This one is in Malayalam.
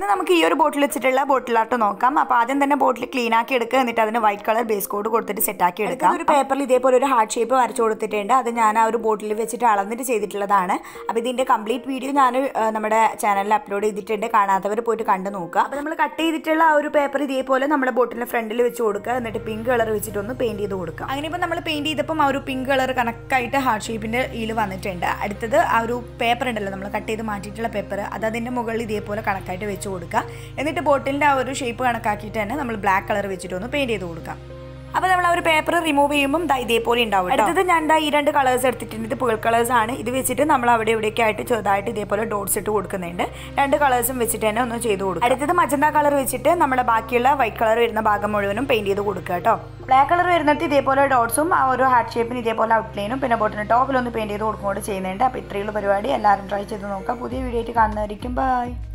ഇന്ന് നമുക്ക് ഈ ഒരു ബോട്ടിൽ വെച്ചിട്ടുള്ള ബോട്ടിൽ ആർട്ട് നോക്കാം അപ്പോൾ ആദ്യം തന്നെ ബോട്ടിൽ ക്ലീൻ ആക്കി എടുക്കുക എന്നിട്ട് അതിന് വൈറ്റ് കളർ ബേസ് കോഡ് കൊടുത്തിട്ട് സെറ്റ് ആക്കി എടുക്കാം ഒരു പേപ്പറിൽ ഇതേപോലെ ഒരു ഹാർട്ട് ഷേപ്പ് വരച്ചു കൊടുത്തിട്ടുണ്ട് അത് ഞാൻ ആ ഒരു ബോട്ടിൽ വെച്ചിട്ട് അളന്നിട്ട് ചെയ്തിട്ടുള്ളതാണ് അപ്പോൾ ഇതിൻ്റെ കംപ്ലീറ്റ് വീഡിയോ ഞാൻ ആ, നമ്മുടെ ചാനലിൽ അപ്ലോഡ് ചെയ്തിട്ടുണ്ട് കാണാത്തവർ പോയിട്ട് കണ്ടു നോക്കുക അപ്പോൾ നമ്മൾ കട്ട് ചെയ്തിട്ടുള്ള ആ ഒരു പേപ്പർ ഇതേപോലെ നമ്മുടെ ബോട്ടിലിൻ്റെ ഫ്രണ്ടിൽ വെച്ച് കൊടുക്കുക എന്നിട്ട് പിങ്ക് കളർ വെച്ചിട്ട് ഒന്ന് പെയിൻറ് ചെയ്ത് കൊടുക്കുക അങ്ങനെ ഇപ്പോൾ നമ്മൾ പെയിൻറ് ചെയ്തപ്പം ആ ഒരു പിങ്ക് കളർ കണക്കായിട്ട് ഹാർട്ട് ഷേപ്പിൻ്റെ ഇതിൽ വന്നിട്ടുണ്ട് അടുത്തത് ആ ഒരു പേപ്പർ ഉണ്ടല്ലോ നമ്മൾ കട്ട് ചെയ്ത് മാറ്റിയിട്ടുള്ള പേപ്പർ അത് അതിൻ്റെ മുകളിൽ ഇതേപോലെ കണക്കായിട്ട് വെച്ച് കൊടുക്കുക എന്നിട്ട് ബോട്ടിലിൻ്റെ ആ ഒരു ഷേപ്പ് കണക്കാക്കിയിട്ട് തന്നെ നമ്മൾ ബ്ലാക്ക് കളർ വെച്ചിട്ട് ഒന്ന് പെയിൻറ് ചെയ്ത് കൊടുക്കാം അപ്പോൾ നമ്മൾ ആ ഒരു പേപ്പർ റിമൂവ് ചെയ്യുമ്പം ദാ ഇതേപോലെ ഉണ്ടാവും അടുത്തത് ഞാൻ ദാ ഈ രണ്ട് കളേഴ്സ് എടുത്തിട്ടുണ്ട് ഇത് പേൾ കളേഴ്സ് ആണ് ഇത് വെച്ചിട്ട് നമ്മൾ അവിടെ ഇവിടെയൊക്കെ ആയിട്ട് ചെറുതായിട്ട് ഇതേപോലെ ഡോട്ട്സ് ഇട്ട് കൊടുക്കുന്നുണ്ട് രണ്ട് കളേഴ്സും വെച്ചിട്ട് തന്നെ ഒന്ന് ചെയ്ത് കൊടുക്കും അടുത്തത് മജന്ത കളർ വെച്ചിട്ട് നമ്മുടെ ബാക്കിയുള്ള വൈറ്റ് കളർ വരുന്ന ഭാഗം മുഴുവനും പെയിന്റ് ചെയ്ത് കൊടുക്കുക കേട്ടോ ബ്ലാക്ക് കളർ വരുന്നിട്ട് ഇതേപോലെ ഡോട്ട്സും ആ ഒരു ഹാർട്ട് ഷേപ്പിന് ഇതേപോലെ ഔട്ട്ലൈനും പിന്നെ ബോട്ടിന് ടോപ്പിലൊന്ന് പെയിന്റ് ചെയ്ത് കൊടുക്കുകയും കൂടെ ചെയ്യുന്നുണ്ട് അപ്പോൾ ഇത്രയുള്ള പരിപാടി എല്ലാവരും ട്രൈ ചെയ്ത് നോക്കാം പുതിയ വീഡിയോ ആയിട്ട് കാണുന്നതായിരിക്കും ബൈ